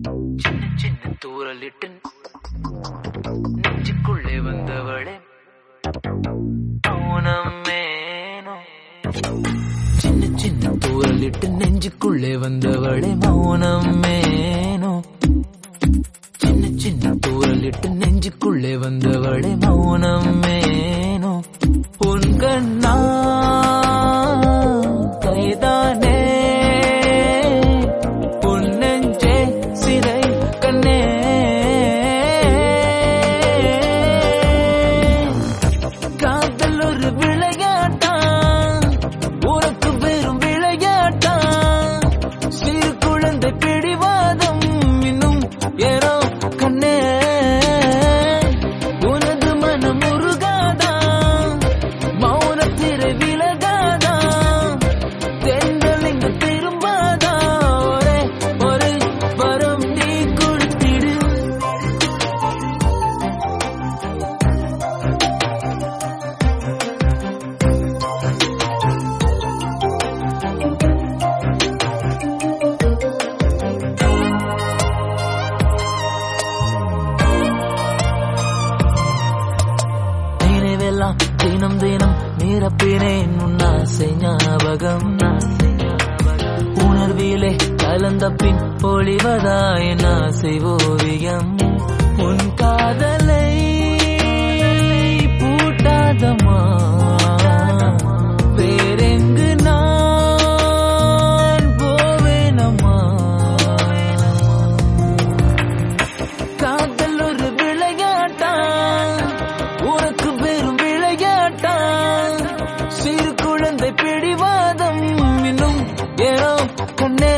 சின்ன சின்ன தூரலிட்டு நெஞ்சுக்குள்ளே வந்தவளே மௌனமேனோ சின்ன சின்ன தூரலிட்டு நெஞ்சுக்குள்ளே வந்தவளே மௌனமேனோ சின்ன சின்ன தூரலிட்டு நெஞ்சுக்குள்ளே வந்தவளே மௌனமேனோ உன் கண்ணா கைதானே உன் நெஞ்சே சிறை கண்ணே காதல் ஒரு விளையாட்டா உனக்கு வெறும் விளையாட்டா சிறு குழந்தை பிடிவாதம் இன்னும் ஏறோ கண்ணே உனது மனம் உருகாதா மௌனத்திரை விலகாதா தென்றல் இங்கு திரும்பாதா ஒரே ஒரு வரம் நீ கொடுத்திடு நினைவெல்லாம் தினம் தினம் நிரப்பினேன் உன் ஆசை ஞாபகம் உணர்விலே கலந்த பின் பொழிவதா என் ஆசை ஓவியம் உன் காதலை பூட்டாதமா வேறெங்கு நான் போவேனம்மா காதல் ஒரு விளையாட்டா உனக்கு வெறும் விளையாட்டா சிறு குழந்தை பிடிவாதம் இன்னும் ஏனோ கண்ணே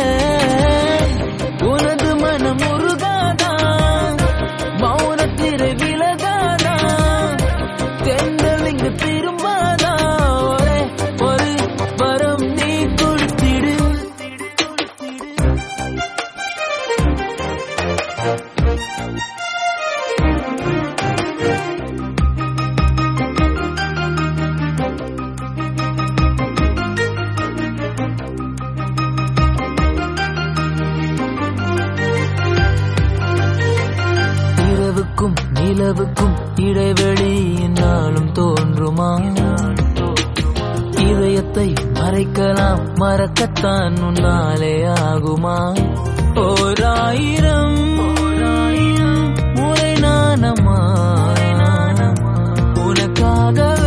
உனது மனம் உருகாதா மௌனத்திரை விலகாதா தென்றல் இங்கு திரும்பாதா ஒரே ஒரு வரம் நீ கொடுத்திடு இரவுக்கும் நிலவுக்கும் இடைவெளி என்னாலும் தோன்றுமா இதயத்தை மறைக்கலாம் மறக்கத்தான் உன்னாலே ஆகுமா ஓராயிரம் முறை நானம்மா உனக்காக